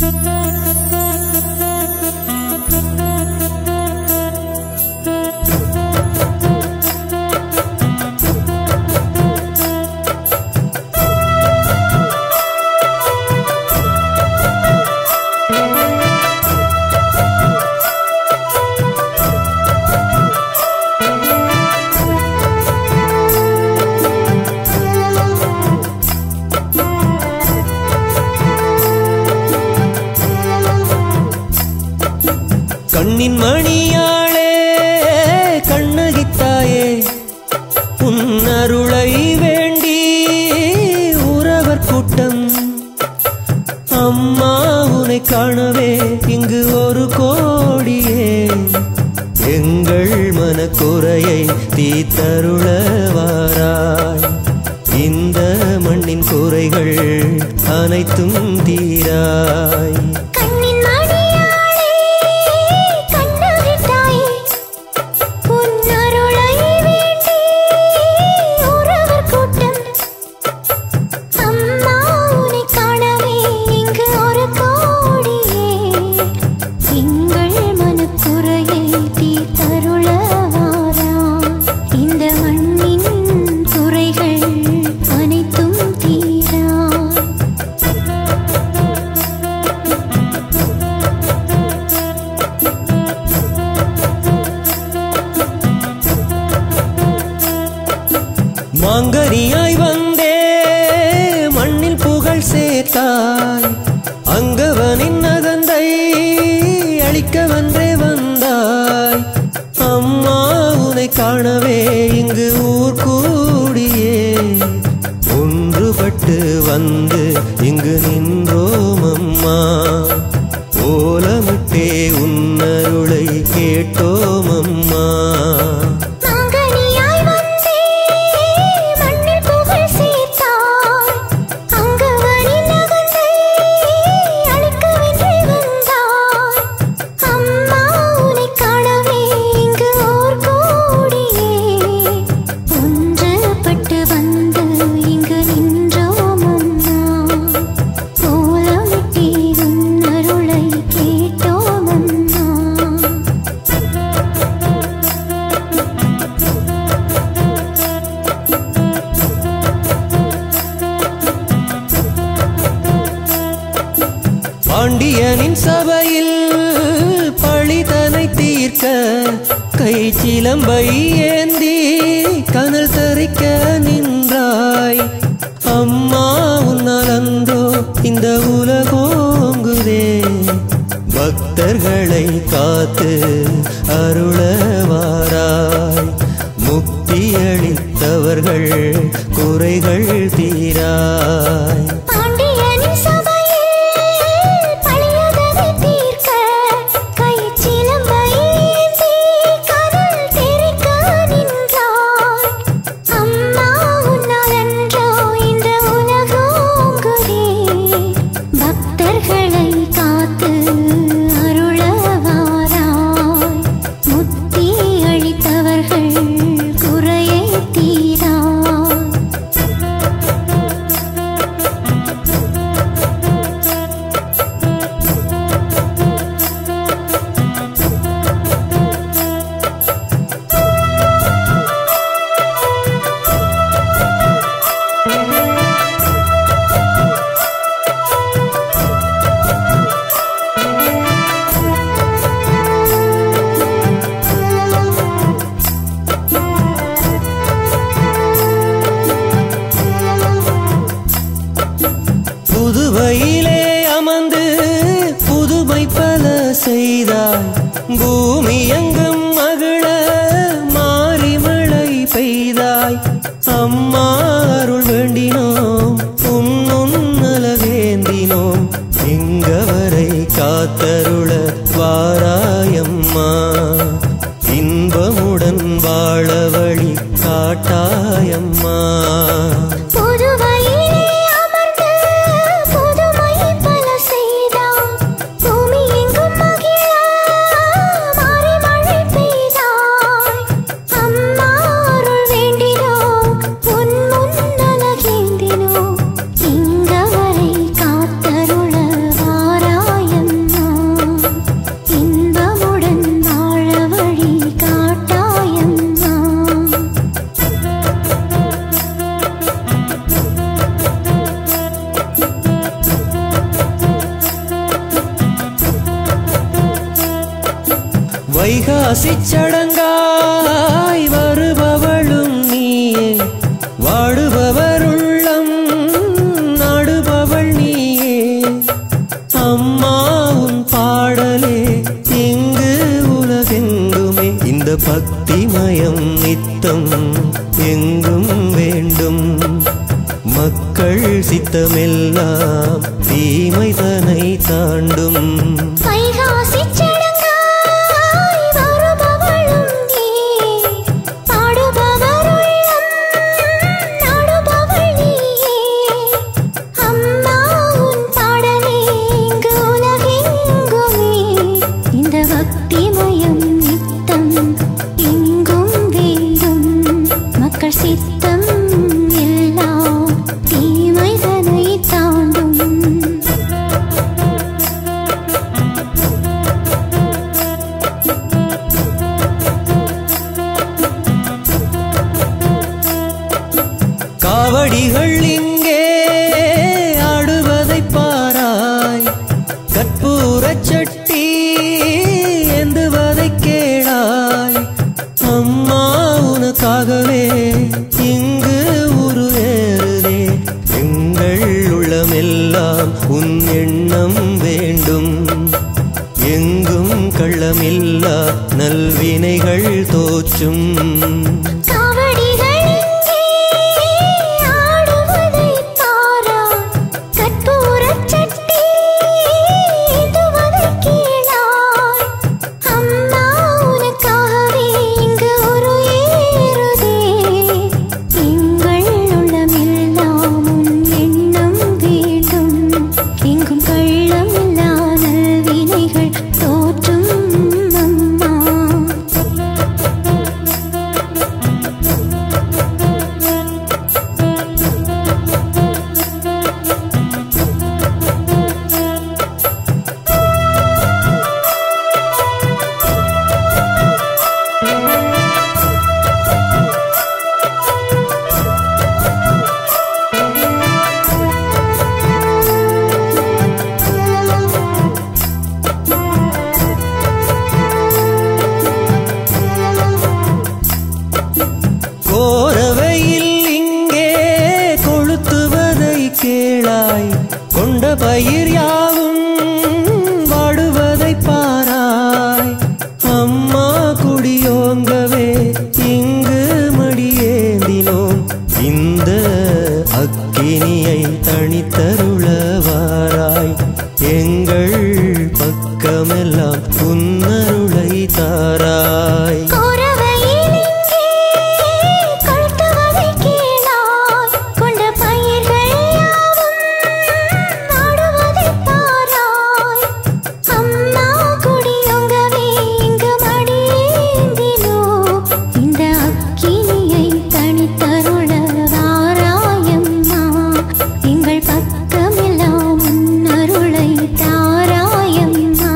கண்ணின் மணியாளே கண்ணகித்தாயே உன் அருளை வேண்டி உறவர் கூட்டம் அம்மா உன்னை காணவே இங்கு ஒரு கோடியே எங்கள் மனக்குறையை தீத்தருள வாராய் இந்த மண்ணின் குறைகள் அனைத்தும் தீராய் கண்ணின் மணியாளே கண்ணகித்தாயே உன் அருளை வேண்டி உறவர் கூட்டம் அம்மா உன்னை காணவே இங்கு ஒரு கோடியே எங்கள் மனக்குறையை தீர்த்தருள வாராய் இந்த மண்ணின் குறைகள் அனைத்தும் தீராய் மாங்கனியாய் வந்தே மண்ணில் புகழ் சேர்த்தாய் அங்கவனின் நகந்தை அழிக்க வந்தே வந்தாய் அம்மா உன்னை காணவே இங்கு ஊர் கூடியே ஒன்றுபட்டு வந்து இங்கு நின்றோம் அம்மா ஓலமிட்டே உன்னருளை கேட்டோம் அம்மா மாங்கனியாய் வந்தே மண்ணில் புகழ் சேர்த்தாய் அங்கவனின் நகந்தை அழிக்க வென்றே வந்தாய் அம்மா உன்னை காணவே இங்கு ஓர் கோடியே ஒன்றுபட்டு வந்து இங்கு நின்றோம் அம்மா கோலமிட்டே உன் அருளை கேட்டோம் அம்மா பாண்டியனின் சபையில் பழிதனை தீர்க்க கை சிலம்பை ஏந்தி கனல் தரிக்க நின்றாய் அம்மா உன்னால் அன்றோ இந்த உலகோங்குதே பக்தர்களை காத்து அருளவாராய் முக்தி அளித்தவர்கள் குறைகள் தீராய் பாண்டியனின் சபையில் பழியதனை தீர்க்க கைச் சிலம்பை ஏந்தி கனல் தெரிக்க நின்றாய். அம்மா உன்னால் அன்றோ இந்த உலகோங்குதே. பக்தர்களை காத்து அருள வாராய். முத்தி அளித்தவர்கள் குறையை தீராய் புதுவையிலே அமர்ந்து புதுமை பல செய்தாய் பூமி எங்கும் மகிழ மாறி மழை பெய்தாய் அம்மா அருள் வேண்டினோம் உன்னுன்னலவேந்தினோம் இங்கவரை காத்தருள வாராயம்மா இன்பமுடன் வாழ வழி காட்டாயம்மா புதுவையிலே அமர்ந்து புதுமை பல செய்தாய். பூமி எங்கும் மகிழ மாறி மழை பெய்தாய். அம்மா அருள் வேண்டினோம், உன் முன்னலகேந்தினோம். இங்கவரை காத்தருள வாராயம்மா. வைகாசிச் சடங்காய் வருபவளும் நீயே வாடுபவருள்ளம் நாடுபவள் நீயே அம்மா உன் பாடலே இங்கு உலகெங்குமே இந்த பக்திமயம் நித்தம் எங்கும் வேண்டும் மக்கள் சித்தமெல்லாம் தீமை தனை தாண்டும் வைகாசிச் சடங்காய் வருபவளும் நீ, பாடுபவருள்ளம் நாடுபவள் நீயே. அம்மா உன் பாடலே இங்கு உலகெங்குமே, இந்த பக்திமயம் நித்தம் எங்கும் வேண்டும் மக்கள் சித்தம் எல்லாம் தீமை தனை தாண்டும் காவடிகள் இங்கே ஆடுவதை பாராய் கற்பூரச் சட்டி ஏந்துவதை கேளாய் அம்மா உனக்காகவே இங்கு உருவேறுதே எங்கள் உள்ளமெல்லாம் உன் எண்ணம் வேண்டும் எங்கும் கள்ளமில்லா நல்வினைகள் தோற்றும் காவடிகள் இங்கே ஆடுவதைப் பாராய். கற்பூரச் சட்டி ஏந்துவதைக் கேளாய். அம்மா உனக்காகவே இங்கு ஒரு ஏறுதே. எங்கள் உள்ளமெல்லாம் உன் எண்ணம் வேண்டும். எங்கும் கள்ளமில்லா நல்வினைகள் தோற்றும் அம்மா கோரவையில் இங்கே கொளுத்துவதை கேளாய் கொண்ட பயிர் யாவும் வாடுவதை பாராய் அம்மா குடியோங்கவே இங்கு மடியேந்தினோம் இந்த அக்கினியை தனித்தருளவாராய் எங்கள் பக்கமெல்லாம் புன்னருளை தாராய் கோரவையில் இங்கே கொளுத்துவதைக் கேளாய். கொண்ட பயிர்கள் யாவும் வாடுவதைப் பாராய். அம்மா குடியொங்கவே இங்கு மடியேந்தினோம். இந்த அக்கினியை தனித்தருள வாராயம்மா. எங்கள் பக்கமெல்லாம் உன் அருளை தாராயம்மா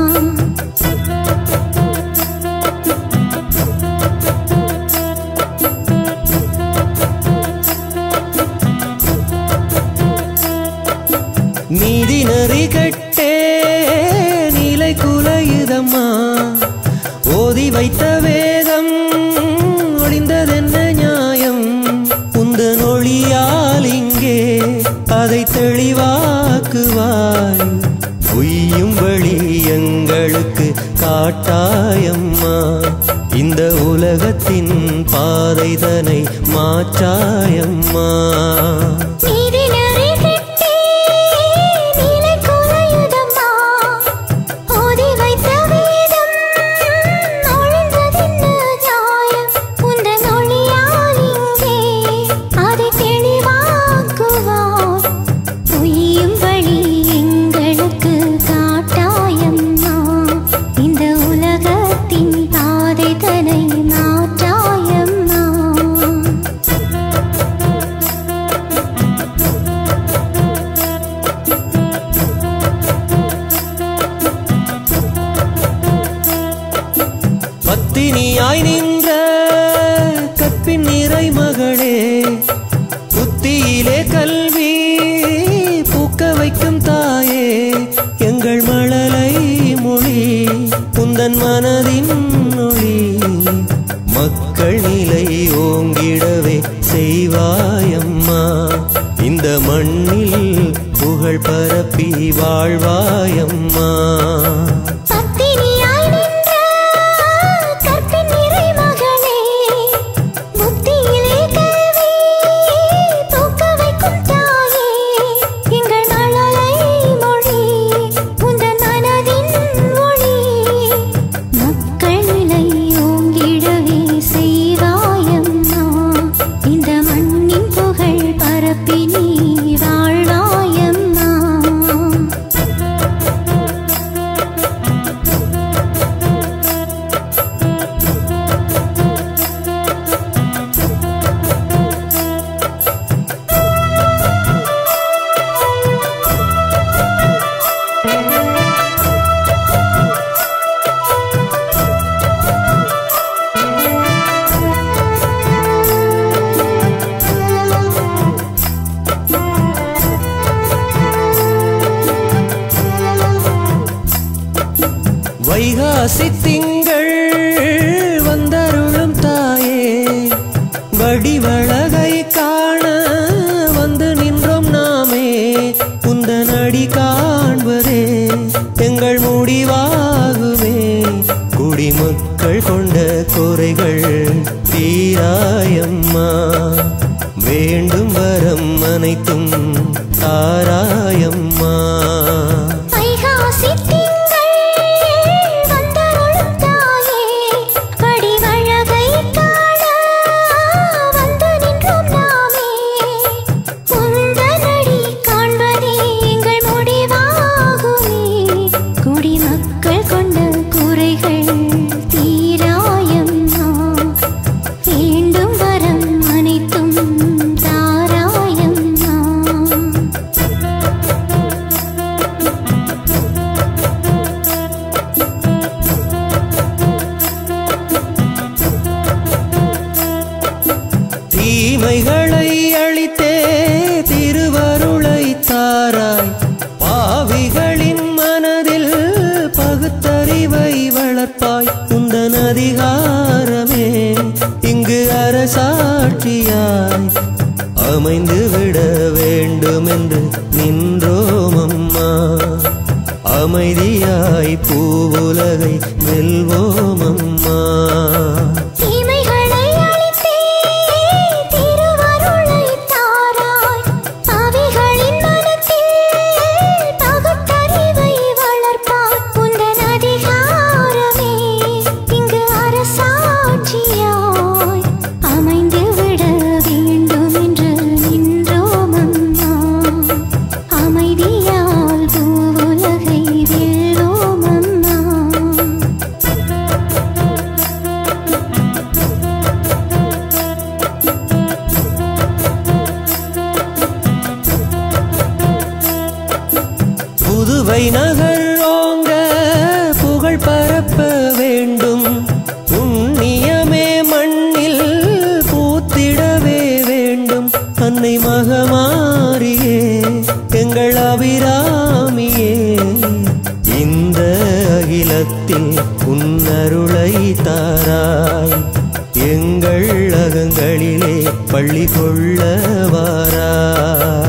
நீதி நெறி கட்டே நிலை குலையுதம்மா ஓதி வைத்த வேதம் ஒளிந்ததென்ன நியாயம் உந்தன் ஒளியால் இங்கே அதை தெளிவாக்குவாய் உய்யும் வழி எங்களுக்கு காட்டாயம்மா இந்த உலகத்தின் பாதைதனை மாற்றாயம்மா நீதி நெறி கட்டி நீலை குலையுதம்மா ஓதி வைத்த வேதம் ஒழிந்ததென்ன நியாயம் உந்தன் ஒளியால் இங்கே அதை தெளிவாக்குவாய் உய்யும் வழி எங்களுக்கு காட்டாயம்மா இந்த உலகத்தின் பாதை தனை மாற்றாயம்மா பத்தினியாய் நின்ற கற்பின் நிறை மகளே புத்தியிலே கல்வி பூக்க வைக்கும் தாயே எங்கள் மழலை மொழி உந்தன் மனதின் மொழி ஓங்கிடவே செய்வாயம்மா இந்த மண்ணில் புகழ் பரப்பி வாழ்வாயம்மா பத்தினியாய் நின்ற கற்பின் நிறை மகளே புத்தியிலே கல்வி தூக்க வைக்கும் தாயே எங்கள் மழலை மொழி உந்தன் மனதின் ஒளி மக்கள் நிலை ஓங்கிடவே செய்வாயம்மா இந்த மண்ணின் புகழ் பரப்பி நீ வாழ்வாயம்மா வைகாசி திங்கள் வந்தருளும் தாயே வடிவழகை காண வந்து நின்றோம் நாமே உந்தன் அடி காண்பதே எங்கள் முடிவாகுமே குடிமக்கள் கொண்ட குறைகள் தீராயம்மா வேண்டும் வரம் அனைத்தும் தாராயம்மா வைகாசி திங்கள் வந்தருளும் தாயே வடிவழகை காண வந்து நின்றோம் நாமே உந்தனடி காண்பதே எங்கள் முடிவாகுமே குடிமக்கள் கொண்ட குறைகள் தீராயம்மா வேண்டும் வரம் அனைத்தும் தாராயம்மா தீமைகளை அழித்தே திருவருளை தாராய் பாவிகளின் மனதில் பகுத்தறிவை வளர்ப்பாய் உந்தன் அதிகாரமே இங்கு அரசாட்சியாய் அமைந்து விட வேண்டும் என்று நின்றோம் அம்மா அமைதியாய் பூவுலகை வெல்வோம் அம்மா தீமைகளை அழித்தே திருவருளை தாராய் பாவிகளின் மனத்தில் பகுத்தறிவை வளர்ப்பாய் உந்தன் அதிகாரமே இங்கு அரசாட்சியாய் அமைந்து விட வேண்டும் என்று நின்றோம் அம்மா அமைதியால் பூவுலகை வெல்வோம் அம்மா புதுவை நகர் ஓங்க புகழ் பரப்ப வேண்டும் புண்ணியமே மண்ணில் பூத்திடவே வேண்டும் அன்னை மகமாரியே எங்கள் அபிராமியே இந்த அகிலத்தில் உன்னருளை தாராய் எங்கள் அகங்களிலே பள்ளி கொள்ள வாராய்